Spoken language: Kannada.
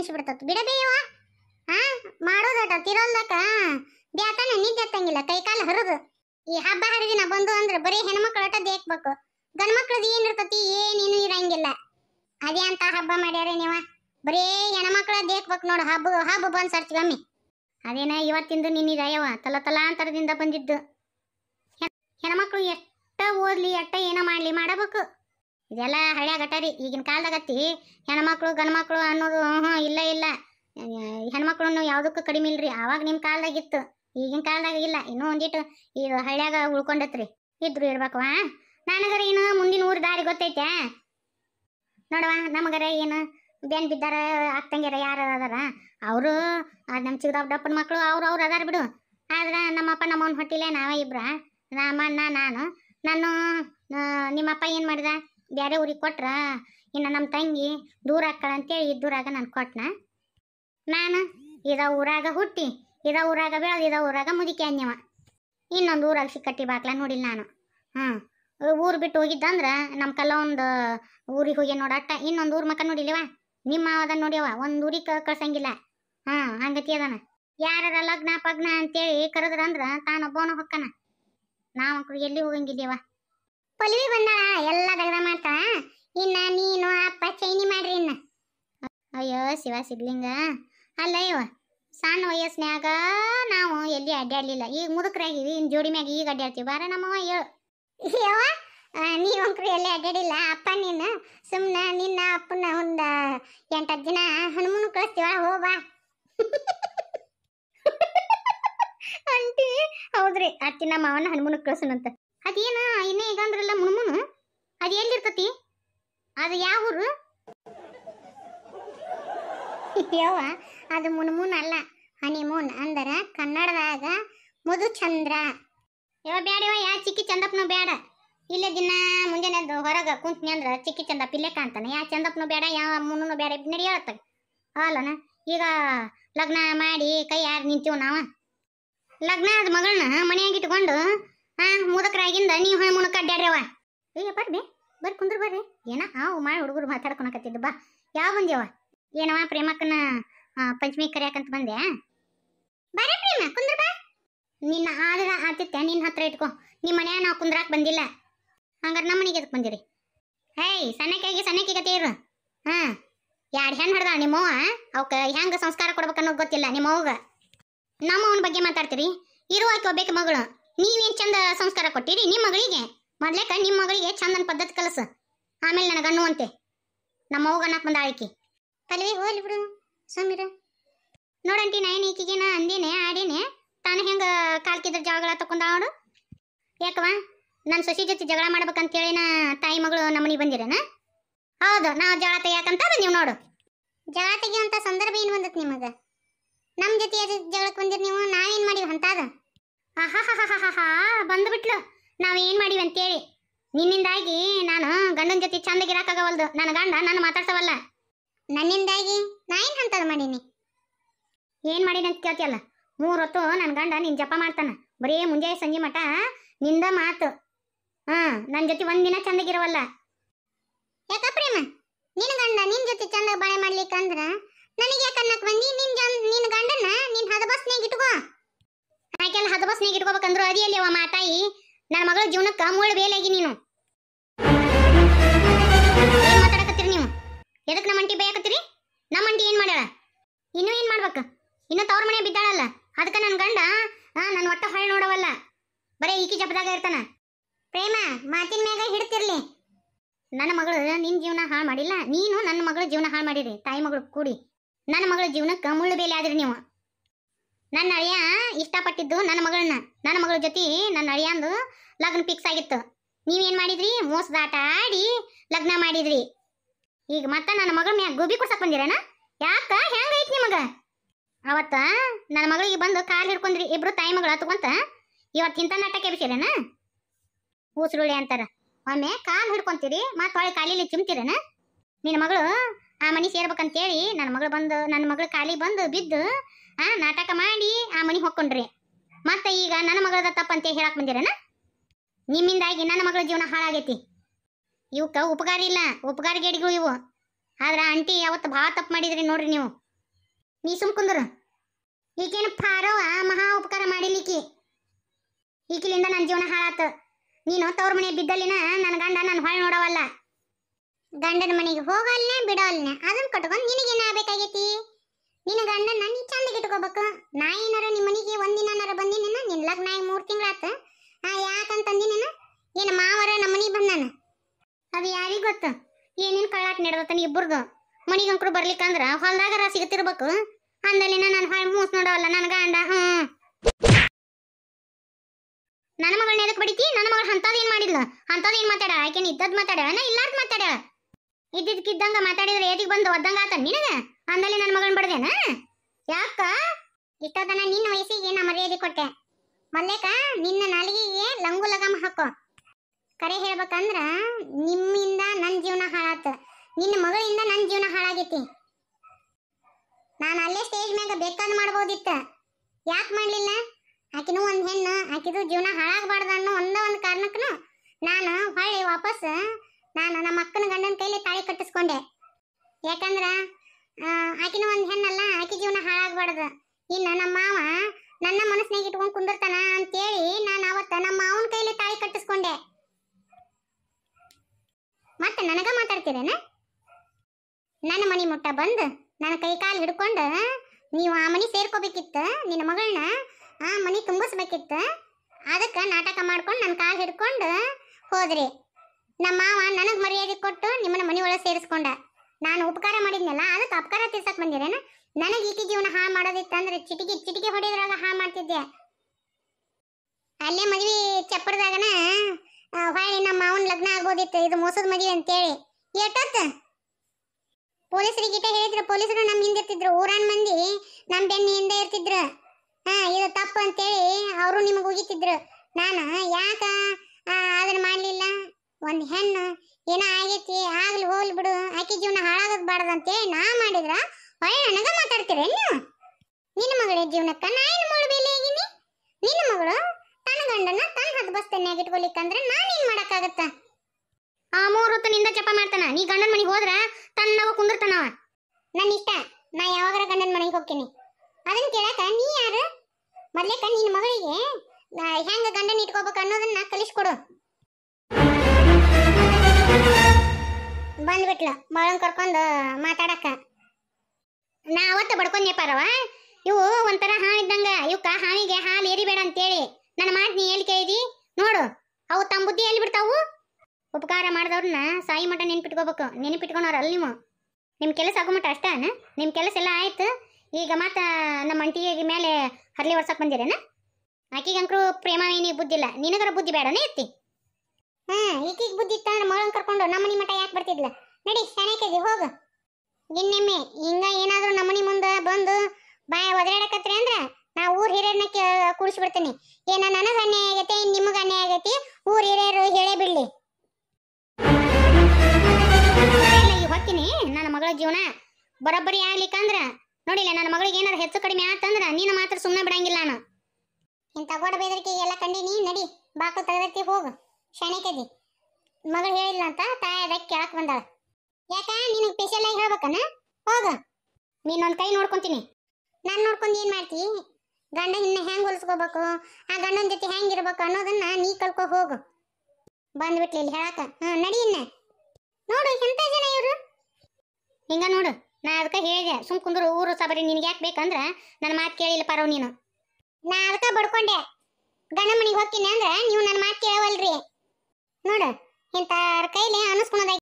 ಅನಿಸ್ಬಿಡ್ತತ್ ಬಿಡಬೇಯವ ಹಾ ಮಾಡೋದಟ ತಿರೋಲ್ದಕ ಬ್ಯಾತನ ನಿದ್ದೆ ಹತ್ತಂಗಿಲ್ಲ ಕೈ ಕಾಲು ಹರಿದು ಈ ಹಬ್ಬ ಹರಿದಿನ ಬಂದು ಅಂದ್ರೆ ಬರೀ ಹೆಣ್ಮಕ್ಳ ಅಟ ದೇಕ್ಬೇಕು ಗಂಡ್ ಮಕ್ಳದ್ ಏನ್ ಇರ್ತತಿ ಏನೇನು ಇರಂಗಿಲ್ಲ ಅದೇ ಅಂತ ಹಬ್ಬ ಮಾಡ್ಯಾರ ನೀವ ಬರೀ ಹೆಣ್ಮಕ್ಳ ದೇಕ್ಬೇಕು ನೋಡು ಹಬ್ಬ ಹಬ್ಬ ಬಂದ್ ಸರ್ಚ್ಗಮ್ಮಿ ಅದೇನ ಇವತ್ತಿಂದು ನಿನ್ನಿದಯವ ತಲ ತಲಾಂತರದಿಂದ ಬಂದಿದ್ದು ಹೆ- ಹೆಣ್ಮಕ್ಳು ಎಷ್ಟ ಓದ್ಲಿ ಎಷ್ಟ ಏನೋ ಮಾಡ್ಲಿ ಮಾಡಬೇಕು ಇದೆಲ್ಲ ಹಳ್ಯಾಗ ಗಟಾರಿ ಈಗಿನ ಕಾಲದಾಗತ್ತಿ ಹೆಣ್ಮಕ್ಳು ಗಂಡ್ಮಕ್ಳು ಅನ್ನೋದು ಹ್ಞೂ ಇಲ್ಲ ಇಲ್ಲ ಹೆಣ್ಮಕ್ಳನ್ನು ಯಾವುದಕ್ಕೂ ಕಡಿಮೆ ಇಲ್ರಿ ಆವಾಗ ನಿಮ್ಮ ಕಾಲದಾಗಿತ್ತು ಈಗಿನ ಕಾಲದಾಗ ಇಲ್ಲ ಇನ್ನೂ ಒಂದಿಟ್ಟು ಇದು ಹಳ್ಯಾಗ ಉಳ್ಕೊಂಡತ್ರಿ ಇದ್ರು ಇರ್ಬೇಕವಾ ನನಗರ ಏನು ಮುಂದಿನ ಊರ್ ದಾರಿ ಗೊತ್ತೈತೆ ನೋಡವ ನಮಗರ ಏನು ಬೆನ್ ಬಿದ್ದಾರ ಅಕ್ಕಂಗ್ಯಾರ ಯಾರು ಅದಾರ ಅವರು ನಮ್ಮ ಚಿಕ್ಕದಪ್ಪನ ಮಕ್ಕಳು ಅವ್ರು ಅವ್ರು ಅದಾರ ಬಿಡು ಆದ್ರೆ ನಮ್ಮಪ್ಪ ನಮ್ಮವನ್ ಹೊಟ್ಟಿಲೆ ನಾವ ಇಬ್ರ ನಮ್ಮಣ್ಣ ನಾನು ನಾನು ಆ, ನಿಮ್ಮಪ್ಪ ಏನು ಮಾಡಿದ ಬೇರೆ ಊರಿಗೆ ಕೊಟ್ರ ಇನ್ನು ನಮ್ಮ ತಂಗಿ ದೂರ ಆಕ್ಕಳ ಅಂತೇಳಿ ಇದ್ದೂರಾಗ ನಾನು ಕೊಟ್ನ ನಾನು ಇದ ಊರಾಗ ಹುಟ್ಟಿ ಇದ ಊರಾಗ ಬೆಳೆದು ಇದ ಊರಾಗ ಮುದಿಕೆ ಅನ್ಯವ ಇನ್ನೊಂದು ಊರಾಗ ಸಿಕ್ಕಟ್ಟಿ ಬಾಕ್ಲ ನೋಡಿಲ್ಲ ನಾನು ಹ್ಞೂ ಊರು ಬಿಟ್ಟು ಹೋಗಿದ್ದಂದ್ರ ನಮ್ಮ ಕಲ್ಲ ಒಂದು ಊರಿಗೆ ಹೋಗಿ ನೋಡಟ್ಟ ಇನ್ನೊಂದು ಊರ್ ಮಕ್ಕ ನೋಡಿಲ್ವ ನಿಮ್ಮ ಅದನ್ನ ನೋಡ್ಯವ ಒಂದು ಊರಿಗೆ ಕಳ್ಸಂಗಿಲ್ಲ ಹಾಂ ಹಂಗತಿ ಅದಾನ ಯಾರ ಲಗ್ನ ಪಗ್ನ ಅಂತೇಳಿ ಕರೆದ್ರಂದ್ರ ತಾನೊಬ್ಬವನ ಹೊಕ್ಕನ ನಾವು ಎಲ್ಲಿ ಹೋಗಂಗಿದ್ದೀವ ಪಲ್ವಿ ಬಂದಾಳ ಎಲ್ಲ ದಗದ ಮಾಡ್ತಾಳ ಇನ್ನ ನೀನು ಅಪ್ಪ ಚೈನಿ ಮಾಡ್ರಿ ಇನ್ನ ಅಯ್ಯೋ ಶಿವ ಸಿದ್ಲಿಂಗ ಅಲ್ಲ ಇವ ಸಣ್ಣ ವಯಸ್ಸಿನ್ಯಾಗ ನಾವು ಎಲ್ಲಿ ಅಡ್ಡಾಡ್ಲಿಲ್ಲ ಈಗ ಮುದುಕರಾಗಿವಿ ಇನ್ ಜೋಡಿ ಮ್ಯಾಗ ಈಗ ಅಡ್ಡಾಡ್ತೀವಿ ಬಾರ ನಮ್ಮವ ಹೇಳು ಯವ್ವ ನೀವಂಕ್ರು ಎಲ್ಲಿ ಅಡ್ಡಾಡಿಲ್ಲ ಅಪ್ಪ ನೀನು ಸುಮ್ಮನೆ ನಿನ್ನ ಅಪ್ಪನ ಒಂದು ಎಂಟತ್ತು ದಿನ ಹನುಮನು ಕಳಿಸ್ತೀವ ಹೋಗ್ಬಾ ಅಂಟಿ ಹೌದ್ರಿ ಅತ್ತಿ ನಮ್ಮ ಮಾವನ ಹನುಮನ ಕಳ್ಸನಂತ ಅದೇನ ಇನ್ನೇ ಈಗ ಅಂದ್ರಲ್ಲ ಮುಣುಮುನು ಅದು ಎಲ್ಲಿರ್ತತಿ ಅದು ಯಾವ ಊರು ಯವ್ವ ಅದು ಮುಣುಮುನ್ ಅಲ್ಲ ಹನಿಮೂನ್ ಅಂದರ ಕನ್ನಡದಾಗ ಮಧುಚಂದ್ರ ಯವ ಬ್ಯಾಡವ ಯಾ ಚಿಕ್ಕಿ ಚಂದಪ್ಪನು ಬೇಡ ಇಲ್ಲೇ ದಿನ ಮುಂಜಾನೆ ಎದ್ದು ಹೊರಗೆ ಕುಂತ್ನಿ ಅಂದ್ರ ಚಿಕ್ಕಿ ಚಂದಪ್ಪ ಇಲ್ಲೇ ಕಾಣ್ತಾನೆ ಯಾ ಚಂದಪ್ಪನು ಬೇಡ ಯಾವ ಮುನ್ನೂ ಬೇಡ ನಡಿ ಹೇಳ್ತಾಗ ಅಲ್ಲನ ಈಗ ಲಗ್ನ ಮಾಡಿ ಕೈ ಯಾರು ನಿಂತೀವಿ ನಾವು ಲಗ್ನ ಆದ ಮಗಳನ್ನ ಮನೆಯಾಗ ಇಟ್ಕೊಂಡು ಹಾ ಮುದಕರಾಗಿಂದ ನೀವು ಹಣ ಮುನಕ ಅಡ್ಡಾಡ್ರವ ಅಯ್ಯ ಬರ್ರಿ ಬರ್ರಿ ಕುಂದ್ರ ಬರ್ರಿ ಏನ ಹಾವು ಮಾಡಿ ಹುಡುಗರು ಮಾತಾಡ್ಕೊಳಕತ್ತಿದ್ದು ಬಾ ಯಾವ ಬಂದ್ಯವ ಏನವ ಪ್ರೇಮಕ್ಕನ ಆ, ಪಂಚಮಿ ಕರಿಯಾಕಂತ ಬಂದೆ ಬರ ಪ್ರೇಮ ಕುಂದ್ರ ಬಾ ನಿನ್ನ ಆದ್ರ ಆತಿತ್ತೆ ನಿನ್ನ ಹತ್ರ ಇಟ್ಕೊ ನಿಮ್ಮ ಮನ್ಯಾಗ ನಾವು ಕುಂದ್ರಾಕ್ ಬಂದಿಲ್ಲ ಹಂಗಾರೆ ನಮ್ಮ ಮನೆಗೆ ಎದಕ್ಕೆ ಬಂದಿರಿ ಹೇಯ್ ಸಣ್ಣಕ್ಕಾಗಿ ಸಣ್ಣಕ್ಕಿಗತಿ ಇರು ಹಾ ಎರಡು ಹೆಣ್ಣು ಹಿಡ್ದಾಳ ನಿಮ್ಮವ್ವ ಅವಕ್ಕೆ ಹೆಂಗೆ ಸಂಸ್ಕಾರ ಕೊಡ್ಬೇಕನ್ನೋದು ಗೊತ್ತಿಲ್ಲ ನಿಮ್ಮವ್ಗ ನಮ್ಮ ಅವನ ಬಗ್ಗೆ ಮಾತಾಡ್ತೀರಿ ಇರುವಾಕಿ ಒಬ್ಬೇಕ ಮಗಳು ನೀವೇನು ಚಂದ ಸಂಸ್ಕಾರ ಕೊಟ್ಟಿರಿ ನಿಮ್ಮ ಮಗಳಿಗೆ ಮೊದ್ಲೇಕ ನಿಮ್ಮ ಮಗಳಿಗೆ ಚಂದನ ಪದ್ಧತಿ ಕಲಸು ಆಮೇಲೆ ನನಗೆ ಅನ್ನುವಂತೆ ನಮ್ಮ ಅವ್ಗ ಅನ್ನಕ್ಕೆ ಬಂದ ಆಳಿಕೆ ಪಲ್ವಿ ಹೋಲಿ ಬಿಡು ಸುಮ್ಮಿರ ನೋಡಂಟಿ ನಾನು ಈಕಿಗೇನ ಅಂದೇನೆ ಆಡೇನೆ ತಾನು ಹೆಂಗೆ ಕಾಲ್ಕಿದ್ರ ಜಗಳ ತಕೊಂಡ ನೋಡು ಯಾಕವ ನನ್ನ ಸೊಸಿ ಜೊತೆ ಜಗಳ ಮಾಡ್ಬೇಕಂತೇಳಿನ ತಾಯಿ ಮಗಳು ನಮ್ಮನಿಗೆ ಬಂದಿರೇನ ಹೌದು ನಾವು ಜಗಳ ತೆಗಿಯಾಕಂತ ಬಂದೀವಿ ನೋಡು ಜಗಳ ತೆಗಿಯುವಂಥ ಸಂದರ್ಭ ಏನು ಬಂದತ್ ನಿಮಗೆ ನಮ್ಮ ಜೊತೆ ಎದಕ್ ಜಗಳಕ್ಕೆ ಬಂದಿರಿ ನೀವು ನಾವೇನು ಮಾಡೀವಿ ಅಂತಾದ ಆಹಾಹಾಹಾಹಾ ಬಂದ್ಬಿಟ್ಲು ನಾವೇನು ಮಾಡೀವಿ ಅಂತೇಳಿ ನಿನ್ನಿಂದಾಗಿ ನಾನು ಗಂಡನ ಜೊತೆ ಚಂದಗಿರಾಕಾಗವಲ್ದು ನನ್ನ ಗಂಡ ನಾನು ಮಾತಾಡ್ಸವಲ್ಲ ನನ್ನಿಂದಾಗಿ ನಾ ಏನು ಅಂತದ್ ಮಾಡೀನಿ ಏನು ಮಾಡೀನಿ ಅಂತ ಕೇಳ್ತಿಯಲ್ಲ ಮೂರು ಹೊತ್ತು ನನ್ನ ಗಂಡ ನಿನ್ ಜಪ ಮಾಡ್ತಾನ ಬರೀ ಮುಂಜಾನೆ ಸಂಜೆ ಮಠ ನಿಂದ ಮಾತು ಹಾ ನನ್ನ ಜೊತೆ ಒಂದಿನ ಚಂದಗಿರವಲ್ಲ ಯಾಕ ಪ್ರೇಮ ನಿನ್ನ ಗಂಡ ನಿನ್ ಜೊತೆ ಚಂದ ಬಾಳೆ ಮಾಡ್ಲಿಕ್ಕಂದ್ರ ನನಗೆ ಯಾಕೆ ಅನ್ನಕ್ ಬಂದಿ ನಿನ್ ಜನ್ ನಿನ್ ಗಂಡನ ನಿನ್ ಹದಬಸ್ನ್ಯಾಗ ಇಟ್ಕೋ ಆಕೆಲ್ಲ ಹದಬಸ್ನ್ಯಾಗ ಇಟ್ಕೋಬೇಕಂದ್ರು ಅದಿಯಲ್ಲಿ ಅವ ಮಾತಾಯಿ ನನ್ನ ಮಗಳ ಜೀವನಕ್ಕ ಮುಳ್ಳು ಬೇಲಾಗಿ ನೀನು ಏನ್ ಮಾತಾಡಕತ್ತೀರಿ ನೀವು ಎದಕ್ ನಮ್ಮ ಅಂಟಿ ಬೇಯಕತ್ತೀರಿ ನಮ್ಮ ಅಂಟಿ ಏನ್ ಮಾಡ್ಯಾಳ ಇನ್ನೂ ಏನ್ ಮಾಡ್ಬೇಕು ಇನ್ನು ತವ್ರ ಮನೆ ಬಿದ್ದಾಳಲ್ಲ ಅದಕ್ಕೆ ನನ್ನ ಗಂಡ ನನ್ನ ಒಟ್ಟ ಹೊಳ್ ನೋಡವಲ್ಲ ಬರೀ ಈಕಿ ಜಪದಾಗ ಇರ್ತಾನ ಪ್ರೇಮ ಮಾತಿನ ಮ್ಯಾಗ ಹಿಡ್ತಿರ್ಲಿ ನನ್ನ ಮಗಳು ನಿನ್ನ ಜೀವನ ಹಾಳು ಮಾಡಿಲ್ಲ ನೀನು ನನ್ನ ಮಗಳ ಜೀವನ ಹಾಳು ಮಾಡಿರಿ ತಾಯಿ ಮಗಳು ಕೂಡಿ ನನ್ನ ಮಗಳ ಜೀವನಕ್ಕೆ ಮುಳ್ಳು ಬೇಲೆ ಆದ್ರಿ ನೀವು ನನ್ನ ಅಳಿಯ ಇಷ್ಟಪಟ್ಟಿದ್ದು ನನ್ನ ಮಗಳನ್ನ ನನ್ನ ಮಗಳ ಜೊತೆ ನನ್ನ ಅಳಿಯಂದು ಲಗ್ನ ಫಿಕ್ಸ್ ಆಗಿತ್ತು ನೀವೇನ್ ಮಾಡಿದ್ರಿ ಮೋಸದಾಟ ಆಡಿ ಲಗ್ನ ಮಾಡಿದ್ರಿ ಈಗ ಮತ್ತ ನನ್ನ ಮಗಳ ಮ್ಯಾಗ ಗೋಬಿ ಕೊಡ್ಸಕ್ ಬಂದಿರೇನ ಯಾಕ ಹೆಂಗೈತ್ ನಿಮಗ ಅವತ್ತ ನನ್ನ ಮಗಳಿಗೆ ಬಂದು ಕಾಲ್ ಹಿಡ್ಕೊಂಡ್ರಿ ಇಬ್ರು ತಾಯಿ ಮಗಳು ಹತ್ಕೊಂತ ಇವತ್ತಿಂತ ನಾಟಕ ಎಬ್ಸಿರೇನ ಊಸುರುಳಿ ಅಂತಾರ ಒಮ್ಮೆ ಕಾಲ್ ಹಿಡ್ಕೊಂತೀರಿ ಮತ್ತೆ ಹೊಳೆ ಕಾಲಿಲಿ ಚಿಮ್ತೀರೇನ ನಿನ್ನ ಮಗಳು ಆ ಮನಿ ಸೇರ್ಬೇಕಂತೇಳಿ ನನ್ನ ಮಗಳು ಬಂದು ನನ್ನ ಮಗಳ ಕಾಲಿಗೆ ಬಂದು ಬಿದ್ದು ಆ ನಾಟಕ ಮಾಡಿ ಆ ಮನಿ ಹೊಕ್ಕೊಂಡ್ರಿ ಮತ್ತೆ ಈಗ ನನ್ನ ಮಗಳದ ತಪ್ಪಂತ ಹೇಳಕ್ ಬಂದಿರೇನ ನಿಮ್ಮಿಂದಾಗಿ ನನ್ನ ಮಗಳ ಜೀವನ ಹಾಳಾಗೈತಿ ಇವಕ್ಕ ಉಪಕಾರ ಇಲ್ಲ ಉಪಕಾರ ಗೇಡಿಗಳು ಇವು ಆದ್ರ ಆಂಟಿ ಯಾವತ್ತು ಭಾಳ ತಪ್ಪು ಮಾಡಿದ್ರಿ ನೋಡ್ರಿ ನೀವು ನೀ ಸುಮ್ ಕುಂದ್ರು ಈಕೇನು ಪಾರವ ಮಹಾ ಉಪಕಾರ ಮಾಡಿಲಿಕ್ಕಿ ಈಕಿಲಿಂದ ನನ್ನ ಜೀವನ ಹಾಳಾತ ನೀನು ತವ್ರ ಮನೆ ಬಿದ್ದಲ್ಲಿನ ನನ್ನ ಗಂಡ ನನ್ನ ಹೊಳ್ ನೋಡವಲ್ಲ ಗಂಡನ ಮನೆಗೆ ಹೋಗಲ್ನೆ ಬಿಡೋಲ್ನೆ ಅದನ್ನ ಕಟ್ಕೊಂಡು ನಿನಗೇನ ಆಗ್ಬೇಕಾಗೈತಿ ನಿನ್ನ ಗಂಡನ ನೀ ಚಂದಗೆ ಇಟ್ಕೋಬೇಕು ನಾ ಏನಾರ ನಿಮ್ಮ ಮನೆಗೆ ಒಂದಿನಾರ ಬಂದಿನ ನಿನ್ ಲಗ್ನ ಆಗಿ ಮೂರು ತಿಂಗಳಾತ ಆ ಯಾಕಂತಂದಿನ ಏನು ಮಾವರ ನಮ್ಮ ಮನೆಗೆ ಬಂದಾನ ಅದು ಯಾರಿಗ್ ಗೊತ್ತು ಏನೇನು ಕಳ್ಳಾಟ ನಡೆದತನ ಇಬ್ಬರದು ಮನಿಗಂಕರು ಬರ್ಲಿಕ್ಕಂದ್ರ ಹೊಲ್ದಾಗರ ಸಿಗತಿರ್ಬೇಕು ಅಂದಲಿನ ನಾನು ಹೊಳ್ ಮೂಸ್ ನೋಡವಲ್ಲ ನನ್ನ ಗಂಡ ಹ್ಮ್ ನನ್ನ ಮಗಳನ್ನ ಎದಕ್ ಬಡಿತಿ ನನ್ನ ಮಗಳು ಅಂತದ್ ಏನ್ ಮಾಡಿದ್ಲು ಅಂತದ್ ಏನ್ ಮಾತಾಡ ಆಕೆನ್ ಇದ್ದದ್ ಮಾತಾಡ ನಾ ಇಲ್ಲಾರ್ದ್ ಮಾತಾಡ ಇದ್ದಿದ್ಕಿದ್ದಂಗ ಮಾತಾಡಿದ್ರೆ ಏದಿಗ್ ಬಂದು ಒದ್ದಂಗ ಆತ ನಿನಗ ಅಂದಲ್ಲಿ ನನ್ನ ಮಗಳನ್ನ ಬಡ್ದೇನ ಯಾಕ ಇಷ್ಟೋತನ ನಿನ್ನ ವಯಸ್ಸಿಗೆ ನಾ ಮರ್ಯಾದೆ ಕೊಟ್ಟೆ ಮಲ್ಲೇಕ ನಿನ್ನ ನಾಲಿಗೆಗೆ ಲಂಗು ಲಗಾಮ ಹಾಕೋ ಕರೆ ಹೇಳ್ಬೇಕಂದ್ರ ನಿಮ್ಮಿಂದ ನನ್ನ ಜೀವನ ಹಾಳಾತ ನಿನ್ನ ಮಗಳಿಂದ ನನ್ನ ಜೀವನ ಹಾಳಾಗೈತಿ ನಾನು ಅಲ್ಲೇ ಸ್ಟೇಜ್ ಮ್ಯಾಗ ಬೇಕಾದ್ ಮಾಡ್ಬೋದಿತ್ತ ಯಾಕೆ ಮಾಡ್ಲಿಲ್ಲ ಆಕಿನೂ ಒಂದ್ ಹೆಣ್ಣು ಆಕಿದು ಜೀವನ ಹಾಳಾಗಬಾರ್ದು ಅನ್ನೋ ಒಂದ ಒಂದು ಕಾರಣಕ್ಕನು ನಾನು ಹೊಳ್ಳಿ ವಾಪಸ್ ನಾನು ನಮ್ಮ ಅಕ್ಕನ ಗಂಡನ ಕೈಲಿ ತಾಳಿ ಕಟ್ಟಿಸ್ಕೊಂಡೆ ಯಾಕಂದ್ರ ಆ, ಆಕಿನೂ ಒಂದ್ ಹೆಣ್ಣಲ್ಲ ಆಕಿ ಜೀವನ ಹಾಳಾಗಬಾರ್ದು ಇನ್ನು ನಮ್ಮ ಮಾವ ನನ್ನ ಮನಸ್ಸಿನಾಗ ಇಟ್ಕೊಂಡ್ ಕುಂದಿರ್ತಾನ ಅಂತೇಳಿ ನಾನು ಅವತ್ತ ನಮ್ಮ ಮಾವನ ಕೈಲಿ ತಾಳಿ ಕಟ್ಟಿಸ್ಕೊಂಡೆ ಮತ್ತೆ ನನಗ ಮಾತಾಡ್ತೀರೇನ ನನ್ನ ಮನಿ ಮುಟ್ಟ ಬಂದು ನನ್ನ ಕೈ ಕಾಲು ಹಿಡ್ಕೊಂಡು ನೀವು ಆ ಮನಿ ಸೇರ್ಕೋಬೇಕಿತ್ತ ನಿನ್ನ ಮಗಳನ್ನ ಆ ಮನಿ ತುಂಬಿಸ್ಬೇಕಿತ್ತ ಅದಕ್ಕೆ ನಾಟಕ ಮಾಡ್ಕೊಂಡು ನನ್ನ ಕಾಲು ಹಿಡ್ಕೊಂಡು ಹೋದ್ರಿ ನಮ್ಮ ಮಾವ ನನಗೆ ಮರ್ಯಾದೆ ಕೊಟ್ಟು ನಿಮ್ಮನ್ನ ಮನಿ ಒಳಗೆ ಸೇರಿಸ್ಕೊಂಡ ನಾನು ಉಪಕಾರ ಮಾಡಿದ್ನಲ್ಲ ಅದಕ್ಕೆ ಅಪಕಾರ ತೀರ್ಸಕ್ ಬಂದಿರೇನ ನನಗೆ ಈಕಿ ಜೀವನ ಹಾಳು ಮಾಡೋದಿತ್ತಂದ್ರೆ ಚಿಟಿಕಿ ಚಿಟಿಕಿ ಹೊಡೆದ್ರಾಗ ಹಾಳು ಮಾಡ್ತಿದ್ದೆ ಅಲ್ಲೇ ಮದ್ವಿ ಚಪ್ಪರದಾಗನ ಆ, ಹೊಳ್ಳಿ ನಮ್ಮ ಮಾವನ ಲಗ್ನ ಆಗ್ಬೋದಿತ್ತು ಇದು ಮೋಸದ ಮದ್ವಿ ಅಂತೇಳಿ ಎಷ್ಟೊತ್ತ ಪೊಲೀಸರಿಗೆ ಇಟ್ಟ ಹೇಳಿದ್ರು ಪೊಲೀಸರು ನಮ್ಮ ಹಿಂದೆ ಇರ್ತಿದ್ರು ಊರಾನ್ ಮಂದಿ ನಮ್ಮ ಬೆನ್ನ ಹಿಂದೆ ಇರ್ತಿದ್ರು ಹಾ ಇದು ತಪ್ಪು ಅಂತೇಳಿ ಅವರು ನಿಮಗೆ ಉಗಿತಿದ್ರು ನಾನು ಯಾಕ ಆ, ಅದನ್ನ ಮಾಡ್ಲಿಲ್ಲ ಒಂದ್ ಹೆಣ್ಣು ಏನೋ ಆಗೈತಿ ಆಗ್ಲಿ ಹೋಗ್ಲಿ ಬಿಡು ಆಕಿ ಜೀವನ ಹಾಳಾಗದ್ ಬಾರ್ದು ಅಂತೇಳಿ ನಾ ಮಾಡಿದ್ರ ಹೊಳ್ಳಿ ನನಗ ಮಾತಾಡ್ತೀರ ನೀವು ನಿನ್ನ ಮಗಳ ಜೀವನಕ್ಕ ನಾ ಏನು ಮಾಡಬೇಲಿ ಆಗಿನಿ ನಿನ್ನ ಮಗಳು ತನ್ನ ಗಂಡನ ತನ್ನ ಹದ್ ಬಸ್ತನ್ಯಾಗ ಇಟ್ಕೊಲಿಕ್ಕಂದ್ರೆ ನಾನೇನ್ ಮಾಡಕ್ಕಾಗತ್ತ ಆ ಮೂರು ಹೊತ್ತು ನಿಂದ ಜಪ ಮಾಡ್ತಾನ ನೀ ಗಂಡನ ಮನೆಗೆ ಹೋದ್ರ ತನ್ನವ ಕುಂದಿರ್ತಾನವ ನನ್ನ ಇಷ್ಟ ನಾ ಯಾವಾಗರ ಗಂಡನ ಮನೆಗೆ ಹೋಗ್ತೀನಿ ಅದನ್ನ ಕೇಳಾಕ ನೀ ಯಾರು ಮೊದ್ಲೇಕ ನಿನ್ನ ಮಗಳಿಗೆ ಆ, ಹೆಂಗ ಗಂಡನ ಇಟ್ಕೋಬೇಕು ಅನ್ನೋದನ್ನ ಕಲಿಸ್ಕೊಡು ಬಂದ್ಬಿಟ್ಲ ಮಗಳನ್ ಕರ್ಕೊಂಡು ಮಾತಾಡಕ ನಾ ಅವತ್ತ ಬಡ್ಕೊಂಡ್ ನೇಪಾರವ ಇವು ಒಂಥರ ಹಾವಿದ್ದಂಗ ಇವಕ್ಕ ಹಾವಿಗೆ ಹಾಲು ಏರಿಬೇಡ ಅಂತೇಳಿ ನನ್ನ ಮಾತು ನೀ ಎಲ್ಲಿ ಕೇಳಿದಿ ನೋಡು ಅವು ತಮ್ಮ ಬುದ್ಧಿ ಎಲ್ಲಿ ಬಿಡ್ತಾವು ಉಪಕಾರ ಮಾಡಿದವ್ರನ್ನ ಸಾಯಿ ಮಠ ನೆನ್ಪಿಟ್ಕೋಬೇಕು ನೆನಪಿಟ್ಕೊಂಡವ್ರ ಅಲ್ಲಿ ನೀವು ನಿಮ್ಮ ಕೆಲಸ ಆಗೋ ಮಟ್ಟ ಅಷ್ಟ ನಿಮ್ಮ ಕೆಲಸ ಎಲ್ಲ ಆಯ್ತು ಈಗ ಮತ್ತ ನಮ್ಮ ಅಂಟಿಗೆ ಮೇಲೆ ಹರ್ಲಿ ವರ್ಷಕ್ಕೆ ಬಂದಿರೇನ ಆಕಿಗಂಕ್ರು ಪ್ರೇಮವೇನಿ ಬುದ್ಧಿಲ್ಲ ನಿನಗರ ಬುದ್ಧಿ ಬೇಡನೇ ಎತ್ತಿ ಹಾ ಈಕಿಗೆ ಬುದ್ಧಿ ಇತ್ತಂದ್ರೆ ಮಗಳನ್ನ ಕರ್ಕೊಂಡು ನಮ್ಮನಿ ಮಠ ಯಾಕೆ ಬರ್ತಿದ್ಲ ನಡಿ ಶಾಣೆಕೆಗೆ ಹೋಗು ಇನ್ನೊಮ್ಮೆ ಹಿಂಗ ಏನಾದ್ರೂ ನಮ್ಮನಿ ಮುಂದೆ ಬಂದು ಬಾಯ ಒದರಾಡಕತ್ರಿ ಅಂದ್ರ ನಾ ಊರ್ ಹಿರಿಯರ್ನ ಕೂಡಿಸ್ಬಿಡ್ತೀನಿ ಏನ ನನಗ ಅನ್ಯಾಯ ಆಗೈತೆ ಇನ್ ನಿಮಗ ಅನ್ಯಾಯ ಆಗೈತಿ ಊರ್ ಹಿರಿಯರು ಹೇಳೇ ಬಿಡ್ಲಿ ನಾನೆಲ್ಲ ಈಗ ಹೊಕ್ಕಿನಿ ನನ್ನ ಮಗಳ ಜೀವನ ಬರೋಬ್ಬರಿ ಆಗ್ಲಿಕ್ಕಂದ್ರ ನೋಡಿಲ್ಲ ನನ್ನ ಮಗಳಿಗೆ ಏನಾರ ಹೆಚ್ಚು ಕಡಿಮೆ ಆತಂದ್ರ ನೀನು ಮಾತ್ರ ಸುಮ್ಮನೆ ಬಿಡಂಗಿಲ್ಲ ನಾನು ಇಂಥ ಗೋಡ ಬೇದರಿಕೆ ಎಲ್ಲ ಕಂಡಿನಿ ನಡಿ ಬಾಕು ತೆಗೆದತ್ತಿ ಹೋಗು ಶಣಿಕದಿ ಮಗಳು ಹೇಳಿಲ್ಲ ಅಂತ ತಾಯದ ಕೇಳಕ್ ಬಂದಾಳ ಯಾಕ ನಿನಗೆ ಸ್ಪೆಷಲ್ ಆಗಿ ಹೇಳ್ಬೇಕನ ಹೋಗು ನೀನೊಂದ್ ಕೈ ನೋಡ್ಕೊಂತೀನಿ ನಾನು ನೋಡ್ಕೊಂಡು ಏನ್ ಮಾಡ್ತಿ ಗಂಡ ಇನ್ನ ಹೆಂಗ್ ಹೊಲಿಸ್ಕೋಬೇಕು ಆ ಗಂಡನ ಜೊತೆ ಹೆಂಗಿರ್ಬೇಕು ಅನ್ನೋದನ್ನ ನೀ ಕಲ್ಕೊ ಹೋಗು ಬಂದ್ಬಿಟ್ಲಿ ಇಲ್ಲಿ ಹೇಳಕ ಹಾ ನಡಿ ಇನ್ನ ನೋಡು ಎಂತ ಜನ ಇವರು ಹಿಂಗ ನೋಡು ನಾ ಅದಕ್ಕೆ ಹೇಳಿದೆ ಸುಮ್ ಕುಂದ್ರು ಊರು ಸಬರಿ ನಿನ್ಗೆ ಯಾಕೆ ಬೇಕಂದ್ರ ನನ್ನ ಮಾತು ಕೇಳಿಲ್ಲ ಪರವ್ ನೀನು ನಾ ಅದಕ್ಕೆ ಬಡ್ಕೊಂಡೆ ಗಂಡ ಮನೆಗೆ ಹೋಗ್ತೀನಿ ಅಂದ್ರೆ ನೀವು ನನ್ನ ಮಾತು ಕೇಳವಲ್ರಿ ನೋಡು ಇಂಥ ಕೈಲಿ ಅನಿಸ್ಕೊಳೋದಾಗಿ